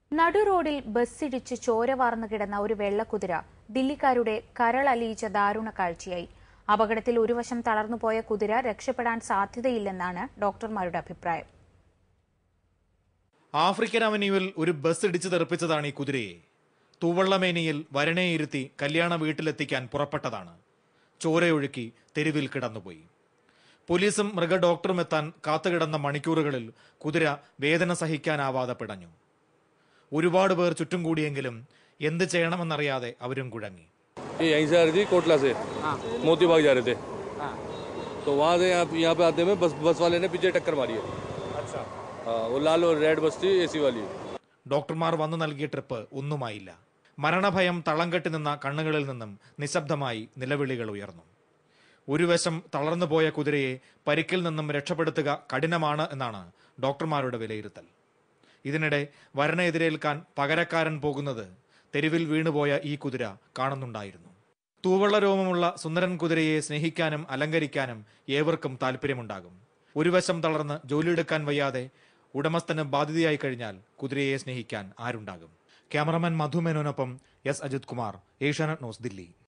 നടു റോഡിൽ ബസ്സിടിച്ച് ചോര വാർന്നു കിടന്ന ഒരു വെള്ളക്കുതിര ദില്ലിക്കാരുടെ കരളലിയിച്ച ദാരുണ കാഴ്ചയായി അപകടത്തിൽ ഒരു വശം തളർന്നുപോയ കുതിര രക്ഷപ്പെടാൻ സാധ്യതയില്ലെന്നാണ് ഡോക്ടർമാരുടെ അഭിപ്രായം ആഫ്രിക്കൻ അവന്യൂവിൽ ഒരു ബസ് ഇടിച്ചു തെറിപ്പിച്ചതാണ് ഈ കുതിരയെ തൂവള്ളമേനിയിൽ വരണേയിരുത്തി കല്യാണ വീട്ടിലെത്തിക്കാൻ പുറപ്പെട്ടതാണ് ചോരയൊഴുക്കി തെരുവിൽ കിടന്നുപോയി പോലീസും മൃഗഡോക്ടറും എത്താൻ കാത്തുകിടന്ന മണിക്കൂറുകളിൽ കുതിര വേദന സഹിക്കാനാവാതെ പിടഞ്ഞു ഒരുപാട് പേർ ചുറ്റും കൂടിയെങ്കിലും എന്ത് ചെയ്യണമെന്നറിയാതെ അവരും കുഴങ്ങി ये यहीं से आ रही थी कोटला से मोती बाग जा रहे थे तो वहाँ से यहाँ यहाँ पे आते में बस बस वाले ने पीछे टक्कर मारी है अच्छा हाँ वो लाल और रेड बस थी एसी वाली ഡോക്ടർമാർ വന്നു നൽകിയ ട്രിപ്പ് ഒന്നുമായില്ല മരണഭയം തളം കെട്ടി നിന്ന കണ്ണുകളിൽ നിന്നും നിശബ്ദമായി നിലവിളികൾ ഉയർന്നു ഒരു വശം തളർന്നുപോയ കുതിരയെ പരിക്കിൽ നിന്നും രക്ഷപ്പെടുത്തുക കഠിനമാണ് എന്നാണ് ഡോക്ടർമാരുടെ വിലയിരുത്തൽ ഇതിനിടെ വരനെ എതിരേൽക്കാൻ പകരക്കാരൻ പോകുന്നത് തെരുവിൽ വീണുപോയ ഈ കുതിര കാണുന്നുണ്ടായിരുന്നു തൂവള്ള രോമമുള്ള സുന്ദരൻ കുതിരയെ സ്നേഹിക്കാനും അലങ്കരിക്കാനും ഏവർക്കും താല്പര്യമുണ്ടാകും ഒരു വശം തളർന്ന് ജോലിയെടുക്കാൻ വയ്യാതെ ഉടമസ്ഥന് ബാധ്യതയായി കഴിഞ്ഞാൽ കുതിരയെ സ്നേഹിക്കാൻ ആരുണ്ടാകും ക്യാമറമാൻ മധു മേനോനൊപ്പം എസ് അജിത് കുമാർ ഏഷ്യാനെറ്റ് ന്യൂസ് ദില്ലി